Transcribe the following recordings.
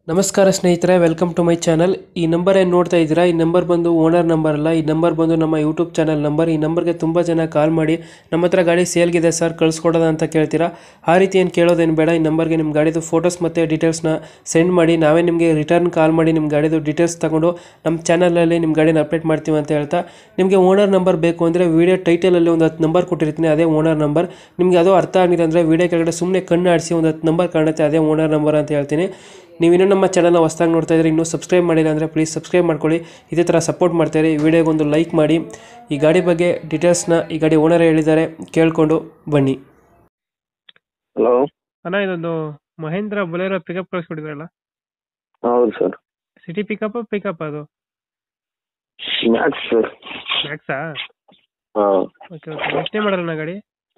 ನಮಸ್ಕಾರ ಸ್ನೇಹಿತರೆ welcome to my channel ಈ ನಂಬರ್ ಏನು ನೋಡ್ತಾ ಇದ್ದೀರಾ ಈ ನಂಬರ್ ಬಂದು ಓನರ್ ನಂಬರ್ ಅಲ್ಲ ಈ ನಂಬರ್ ಬಂದು ನಮ್ಮ ಯೂಟ್ಯೂಬ್ ಚಾನಲ್ ನಂಬರ್ ಈ ನಂಬರ್ಗೆ ತುಂಬ ಜನ ಕಾಲ್ ಮಾಡಿ ನಮ್ಮ ಹತ್ರ ಗಾಡಿ ಸೇಲ್ಗಿದೆ ಸರ್ ಕಳಿಸ್ಕೊಡೋದ ಅಂತ ಕೇಳ್ತೀರಾ ಆ ರೀತಿ ಏನು ಕೇಳೋದೇನು ಬೇಡ ಈ ನಂಬರ್ಗೆ ನಿಮ್ಮ ಗಾಡಿದು ಫೋಟೋಸ್ ಮತ್ತು ಡೀಟೇಲ್ಸ್ನ ಸೆಂಡ್ ಮಾಡಿ ನಾವೇ ನಿಮಗೆ ರಿಟರ್ನ್ ಕಾಲ್ ಮಾಡಿ ನಿಮ್ಮ ಗಾಡಿದು ಡೀಟೇಲ್ಸ್ ತಗೊಂಡು ನಮ್ಮ ಚಾನಲಲ್ಲಿ ನಿಮ್ಮ ಗಾಡಿನ ಅಪ್ಡೇಟ್ ಮಾಡ್ತೀವಿ ಅಂತ ಹೇಳ್ತಾ ನಿಮಗೆ ಓನರ್ ನಂಬರ್ ಬೇಕು ಅಂದರೆ ವೀಡಿಯೋ ಟೈಟಲಲ್ಲಿ ಒಂದು ಹತ್ತು ನಂಬರ್ ಕೊಟ್ಟಿರ್ತೀನಿ ಅದೇ ಓನರ್ ನಂಬರ್ ನಿಮಗೆ ಅದು ಅರ್ಥ ಆಗಿಲ್ಲ ಅಂದರೆ ವೀಡಿಯೋ ಕೆಳಗಡೆ ಸುಮ್ಮನೆ ಕಣ್ಣು ಆಡಿಸಿ ಒಂದು ಹತ್ತು ನಂಬರ್ ಕಾಣುತ್ತೆ ಅದೇ ಓನರ್ ನಂಬರ್ ಅಂತ ಹೇಳ್ತೀನಿ ನೀವು ಇನ್ನೂ ನಮ್ಮ ಚಾನಲ್ನ ಹೊಸ್ದಾಗಿ ನೋಡ್ತಾ ಇದ್ರೆ ಇನ್ನೂ ಸಬ್ಸ್ಕ್ರೈಬ್ ಮಾಡಿಲ್ಲ ಅಂದರೆ ಪ್ಲೀಸ್ ಸಬ್ಸ್ಕ್ರೈಬ್ ಮಾಡ್ಕೊಳ್ಳಿ ಇದೇ ಥರ ಸಪೋರ್ಟ್ ಮಾಡ್ತಾರೆ ಈ ವಿಡಿಯೋಗೆ ಒಂದು ಲೈಕ್ ಮಾಡಿ ಈ ಗಾಡಿ ಬಗ್ಗೆ ಡೀಟೇಲ್ಸ್ನ ಈ ಗಾಡಿ ಓನರ್ ಹೇಳಿದ್ದಾರೆ ಕೇಳಿಕೊಂಡು ಬನ್ನಿ ಹಲೋ ಅಣ್ಣ ಇದೊಂದು ಮಹೇಂದ್ರ ಬೊಲೆರೋ ಪಿಕಪ್ ಕಳಿಸ್ಕೊಟ್ಟಿದ್ರಲ್ಲ ಹೌದು ಸರ್ ಸಿಟಿ ಪಿಕಪ್ ಪಿಕಪ್ ಅದು ಮ್ಯಾಕ್ಸ್ ಸರ್ ಮ್ಯಾಕ್ಸಾ ಹಾಂ ಓಕೆ ಓಕೆ ಎಷ್ಟೇ ಮಾಡಲ್ಲ ಗಾಡಿ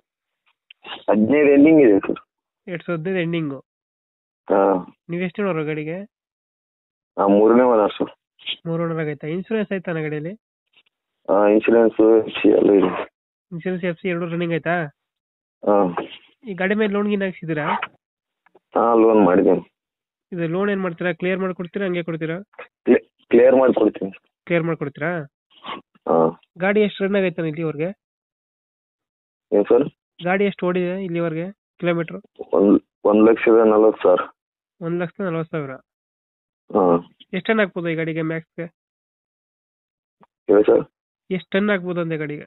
ಹದಿನೈದು ಎಂಡಿಂಗ್ ಇದೆ ಸರ್ ಎರಡು ಸಾವಿರದ ಹದಿನೈದು ಎಂಡಿಂಗು ಹಾಂ ನೀವು ಎಷ್ಟು ನೋಡ್ರು ಗಾಡಿಗೆ ಹಾಂ ಮೂರನೇ ಓನರ್ ಸರ್ ಮೂರು ಓನರ್ ಆಗೈತಾ ಇನ್ಸೂರೆನ್ಸ್ ಆಯ್ತಾ ಅಣ್ಣ ಗಾಡಿಯಲ್ಲಿ ಹಾಂ ಇನ್ಶೂರೆನ್ಸು ಎಲ್ಲ ಇದೆ ಇನ್ಸೂರೆನ್ಸ್ ಎಫ್ ಸಿ ಎರಡು ರನ್ನಿಂಗ್ ಆಯ್ತಾ ಹಾಂ ಈ ಗಾಡಿ ಮೇಲೆ ಲೋನ್ ಗಿನ್ ಹಾಕ್ಸಿದ್ದೀರಾ ಹಾಂ ಲೋನ್ ಮಾಡಿದ್ದೇನೆ ಇದು ಲೋನ್ ಏನು ಮಾಡ್ತೀರಾ ಕ್ಲಿಯರ್ ಮಾಡ್ಕೊಡ್ತೀರಾ ಹಂಗೆ ಕೊಡ್ತೀರಾ ಕ್ಲಿಯರ್ ಮಾಡಿಕೊಡ್ತೀನಿ ಕ್ಲಿಯರ್ ಮಾಡ್ಕೊಡ್ತೀರಾ ಹಾಂ ಗಾಡಿ ಎಷ್ಟು ರನ್ ಆಗೈತೆ ಇಲ್ಲಿವರೆಗೆ ಏನು ಸರ್ ಗಾಡಿ ಎಷ್ಟು ಓಡಿದೆ ಇಲ್ಲಿವರೆಗೆ ಕಿಲೋಮೀಟರ್ ಒಂದು ಒಂದು ಲಕ್ಷದ ನಲ್ವತ್ತು ಸಾವಿರ ಒಂದ್ ಲಕ್ಷದ ನಲ್ವತ್ತು ಸಾವಿರ ಹಾಂ ಎಷ್ಟು ಟನ್ ಹಾಕ್ಬೋದು ಈ ಗಾಡಿಗೆ ಮ್ಯಾಕ್ಸ್ಗೆ ಹೇಳಿ ಸರ್ ಎಷ್ಟು ಟನ್ ಹಾಕ್ಬೋದು ಅಂದೆ ಗಾಡಿಗೆ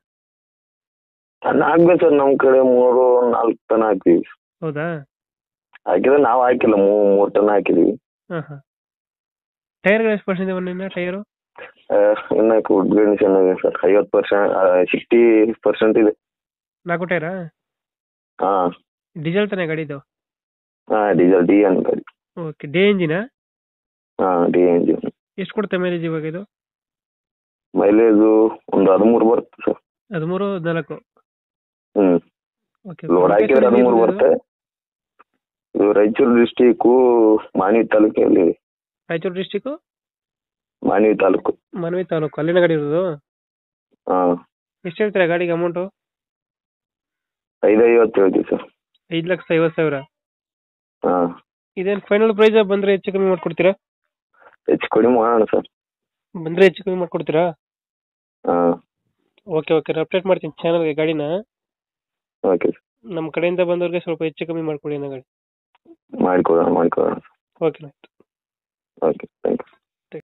ಟನ್ ಹಾಕ್ಬೇಕು ಸರ್ ನಮ್ಮ ಕಡೆ ಮೂರು ನಾಲ್ಕು ಟನ್ ಹಾಕ್ತೀವಿ ಹೌದಾ ಹಾಕಿದ್ರೆ ನಾವು ಹಾಕಿಲ್ಲ ಮೂರು ಮೂರು ಟನ್ ಹಾಕಿದ್ದೀವಿ ಹಾ ಹಾ ಟೈರ್ಗಳು ಎಷ್ಟು ಪರ್ಸೆಂಟ್ ಇದೆ ಇನ್ನ ಟೈರು ಇನ್ನು ಉದ್ಗಣಿ ಚೆನ್ನಾಗಿದೆ ಸರ್ ಐವತ್ತು ಪರ್ಸೆಂಟ್ ಸಿಕ್ಸ್ಟಿ ಪರ್ಸೆಂಟ್ ಇದೆ ನಾಲ್ಕು ಟೈರಾ ಹಾಂ ಡೀಸೆಲ್ ತಾನೇ ಗಾಡಿದು ಹಾಂ ಡೀಸೆಲ್ ಡಿ ಎನ್ ಗಾಡಿ ಓಕೆ ಡೇ ಇಂಜಿನಾ ಹಾಂ ಡಿ ಎಂಜಿನ್ ಎಷ್ಟು ಕೊಡುತ್ತೆ ಮೈಲೇಜ್ ಇವಾಗ ಇದು ಮೈಲೇಜು ಒಂದು ಹದಿಮೂರು ಬರುತ್ತೆ ಸರ್ ಹದಿಮೂರು ಹದಿನಾಲ್ಕು ಹ್ಮ್ ಓಕೆ ಲೋಡ್ ಹಾಕಿದ್ರೆ ಹದಿಮೂರು ಬರುತ್ತೆ ಇದು ರಾಯಚೂರು ಡಿಸ್ಟಿಕ್ಕು ಮಾನ್ವಿ ತಾಲೂಕಲ್ಲಿ ಇದೆ. ರಾಯಚೂರು ಡಿಸ್ಟಿಕ್ ಮಾನ್ವಿ ತಾಲೂಕು ಮನವಿ ತಾಲೂಕು ಅಲ್ಲಿನ ಗಾಡಿ ಇರೋದು ಹಾಂ ಎಷ್ಟು ಹೇಳ್ತೀರಾ ಗಾಡಿಗೆ ಅಮೌಂಟು ಐದು ಐವತ್ತು ಹೇಳ್ತೀವಿ ಸರ್ ಐದು ಲಕ್ಷ ಐವತ್ತು ಸಾವಿರ ಹಾಂ ಇದೇನು ಫೈನಲ್ ಪ್ರೈಸ್ ಬಂದ್ರೆ ಹೆಚ್ಚು ಕಮ್ಮಿ ಮಾಡ್ಕೊಡ್ತೀರಾ ಹೆಚ್ಚು ಕಡಿಮೆ ಮಾಡೋಣ ಸರ್ ಬಂದ್ರೆ ಹೆಚ್ಚು ಕಮ್ಮಿ ಮಾಡ್ಕೊಡ್ತೀರಾ ಹಾಂ ಓಕೆ ಓಕೆ ಅಪ್ಡೇಟ್ ಮಾಡ್ತೀನಿ ಚಾನಲ್ಗೆ ಗಾಡಿನ ಓಕೆ ಸರ್ ನಮ್ಮ ಕಡೆಯಿಂದ ಬಂದವ್ರಿಗೆ ಸ್ವಲ್ಪ ಹೆಚ್ಚು ಕಮ್ಮಿ ಮಾಡ್ಕೊಡಿ ಅನ್ನೋ ಗಾಡಿ ಮಾಡಿಕೊಡೋಣ ಮಾಡಿಕೊಡೋಣ ಓಕೆ ಓಕೆ ಥ್ಯಾಂಕ್ ಯು